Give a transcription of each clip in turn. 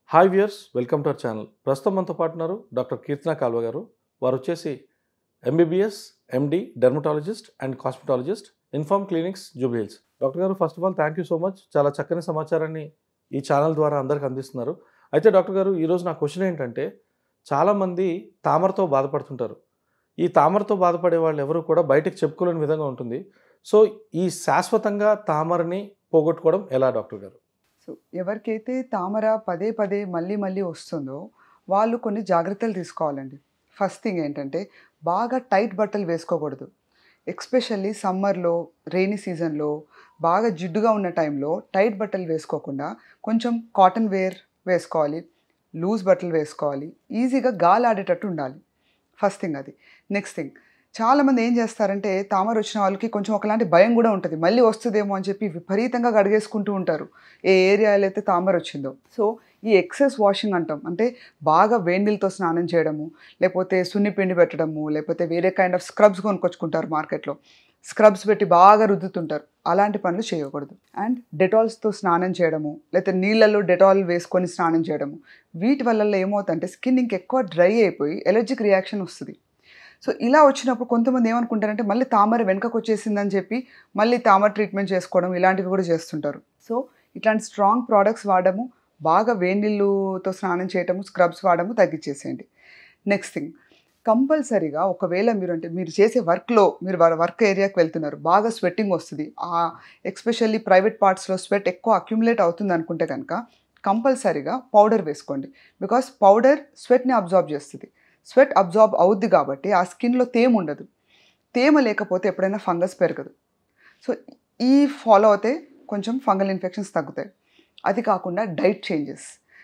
hi viewers welcome to our channel ప్రస్తుతం మనతో పాటు ఉన్నారు డాక్టర్ కీర్తన కాల్వ గారు వారు వచ్చేసి MBBS MD dermatologist and cosmetologist inform clinics Jubilee Hills doctor గారు first of all thank you so much చాలా చక్కని సమాచారాన్ని ఈ ఛానల్ ద్వారా అందరికి అందిస్తున్నారు అయితే డాక్టర్ గారు ఈరోజు నా క్వశ్చన్ ఏంటంటే చాలామంది తామరతో బాధపడుతుంటారు ఈ తామరతో బాధపడే వాళ్ళు ఎవరు కూడా బయటకు చెప్పుకోలేని విధంగా ఉంటుంది సో ఈ శాశ్వతంగా తామరని పోగొట్టుకోవడం ఎలా డాక్టర్ గారు సో ఎవరికైతే తామర పదే పదే మళ్ళీ మళ్ళీ వస్తుందో వాళ్ళు కొన్ని జాగ్రత్తలు తీసుకోవాలండి ఫస్ట్ థింగ్ ఏంటంటే బాగా టైట్ బట్టలు వేసుకోకూడదు ఎక్స్పెషల్లీ సమ్మర్లో రెయినీ సీజన్లో బాగా జిడ్డుగా ఉన్న టైంలో టైట్ బట్టలు వేసుకోకుండా కొంచెం కాటన్ వేర్ వేసుకోవాలి లూజ్ బట్టలు వేసుకోవాలి ఈజీగా గాలి ఆడేటట్టు ఉండాలి ఫస్ట్ థింగ్ అది నెక్స్ట్ థింగ్ చాలామంది ఏం చేస్తారంటే తామర వచ్చిన వాళ్ళకి కొంచెం ఒకలాంటి భయం కూడా ఉంటుంది మళ్ళీ వస్తుందేమో అని చెప్పి విపరీతంగా గడిగేసుకుంటూ ఉంటారు ఏ ఏరియాలో అయితే తామర వచ్చిందో సో ఈ ఎక్సెస్ వాషింగ్ అంటాం అంటే బాగా వేడి నీళ్ళతో స్నానం చేయడము లేకపోతే సున్ని పిండి పెట్టడము లేకపోతే వేరే కైండ్ ఆఫ్ స్క్రబ్స్ కొనుక్కొచ్చుకుంటారు మార్కెట్లో స్క్రబ్స్ పెట్టి బాగా రుద్దుతుంటారు అలాంటి పనులు చేయకూడదు అండ్ డెటాల్స్తో స్నానం చేయడము లేకపోతే నీళ్ళల్లో డెటాల్ వేసుకొని స్నానం చేయడము వీటి వల్ల ఏమవుతుందంటే స్కిన్ ఇంకెక్కువ డ్రై అయిపోయి ఎలర్జిక్ రియాక్షన్ వస్తుంది సో ఇలా వచ్చినప్పుడు కొంతమంది ఏమనుకుంటారంటే మళ్ళీ తామర వెనకకు వచ్చేసిందని చెప్పి మళ్ళీ తామర ట్రీట్మెంట్ చేసుకోవడం ఇలాంటివి కూడా చేస్తుంటారు సో ఇట్లాంటి స్ట్రాంగ్ ప్రోడక్ట్స్ వాడము బాగా వేడి నీళ్ళుతో స్నానం చేయటము స్క్రబ్స్ వాడము తగ్గించేసేయండి నెక్స్ట్ థింగ్ కంపల్సరీగా ఒకవేళ మీరు అంటే మీరు చేసే వర్క్లో మీరు వర్క్ ఏరియాకి వెళ్తున్నారు బాగా స్వెట్టింగ్ వస్తుంది ఆ ఎక్స్పెషల్లీ ప్రైవేట్ పార్ట్స్లో స్వెట్ ఎక్కువ అక్యుములేట్ అవుతుంది అనుకుంటే కనుక కంపల్సరీగా పౌడర్ వేసుకోండి బికాస్ పౌడర్ స్వెట్ని అబ్జార్బ్ చేస్తుంది స్వెట్ అబ్జార్బ్ అవుద్ది కాబట్టి ఆ స్కిన్లో తేమ ఉండదు తేమ లేకపోతే ఎప్పుడైనా ఫంగస్ పెరగదు సో ఈ ఫాలో అయితే కొంచెం ఫంగల్ ఇన్ఫెక్షన్స్ తగ్గుతాయి అది కాకుండా డైట్ చేంజెస్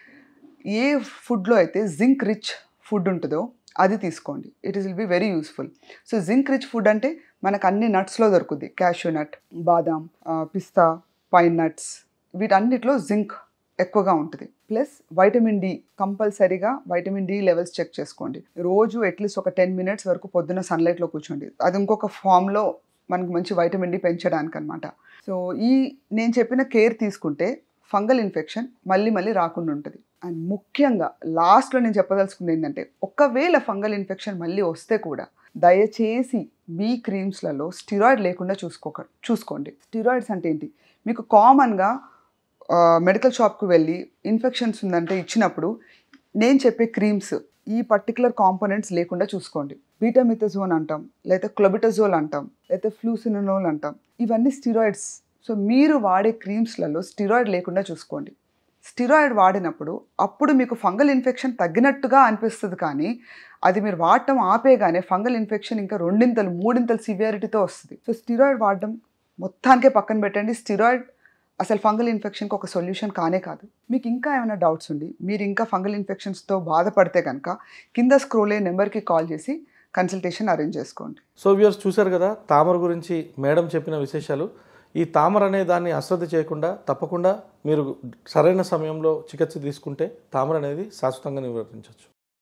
ఏ ఫుడ్లో అయితే జింక్ రిచ్ ఫుడ్ ఉంటుందో అది తీసుకోండి it is will be very useful so zinc rich food అంటే మనకు అన్ని నట్స్లో దొరుకుద్ది క్యాష్యూ నట్ బాదాం పిస్తా పైన్ నట్స్ వీటన్నిటిలో జింక్ ఎక్కువగా ఉంటుంది ప్లస్ వైటమిన్ డి కంపల్సరీగా వైటమిన్ డి లెవెల్స్ చెక్ చేసుకోండి రోజు అట్లీస్ట్ ఒక టెన్ మినిట్స్ వరకు పొద్దున్న సన్లైట్లో కూర్చోండి అది ఇంకొక ఫామ్లో మనకు మంచి వైటమిన్ డి పెంచడానికి అనమాట సో ఈ నేను చెప్పిన కేర్ తీసుకుంటే ఫంగల్ ఇన్ఫెక్షన్ మళ్ళీ మళ్ళీ రాకుండా ఉంటుంది అండ్ ముఖ్యంగా లాస్ట్లో నేను చెప్పదలుచుకుంది ఏంటంటే ఒకవేళ ఫంగల్ ఇన్ఫెక్షన్ మళ్ళీ వస్తే కూడా దయచేసి మీ క్రీమ్స్లలో స్టిరాయిడ్ లేకుండా చూసుకోక చూసుకోండి స్టిరాయిడ్స్ అంటే ఏంటి మీకు కామన్గా మెడికల్ షాప్కి వెళ్ళి ఇన్ఫెక్షన్స్ ఉందంటే ఇచ్చినప్పుడు నేను చెప్పే క్రీమ్స్ ఈ పర్టికులర్ కాంపోనెంట్స్ లేకుండా చూసుకోండి బీటామిథజోన్ అంటాం లేదా క్లొబిటజోల్ అంటాం లేదా ఫ్లూసినోల్ అంటాం ఇవన్నీ స్టిరాయిడ్స్ సో మీరు వాడే క్రీమ్స్లలో స్టిరాయిడ్ లేకుండా చూసుకోండి స్టిరాయిడ్ వాడినప్పుడు అప్పుడు మీకు ఫంగల్ ఇన్ఫెక్షన్ తగ్గినట్టుగా అనిపిస్తుంది కానీ అది మీరు వాడటం ఆపేగానే ఫంగల్ ఇన్ఫెక్షన్ ఇంకా రెండింతలు మూడింతలు సివియారిటీతో వస్తుంది సో స్టిరాయిడ్ వాడడం మొత్తానికే పక్కన పెట్టండి స్టిరాయిడ్ అసలు ఫంగల్ ఇన్ఫెక్షన్కి ఒక సొల్యూషన్ కానే కాదు మీకు ఇంకా ఏమైనా డౌట్స్ ఉండి మీరు ఇంకా ఫంగల్ ఇన్ఫెక్షన్స్తో బాధపడితే కనుక కింద స్క్రోల్ అయ్యే నెంబర్కి కాల్ చేసి కన్సల్టేషన్ అరేంజ్ చేసుకోండి సో వ్యూయర్స్ చూశారు కదా తామర గురించి మేడం చెప్పిన విశేషాలు ఈ తామర అనే దాన్ని అశ్రద్ధ చేయకుండా తప్పకుండా మీరు సరైన సమయంలో చికిత్స తీసుకుంటే తామర అనేది శాశ్వతంగా నివారించవచ్చు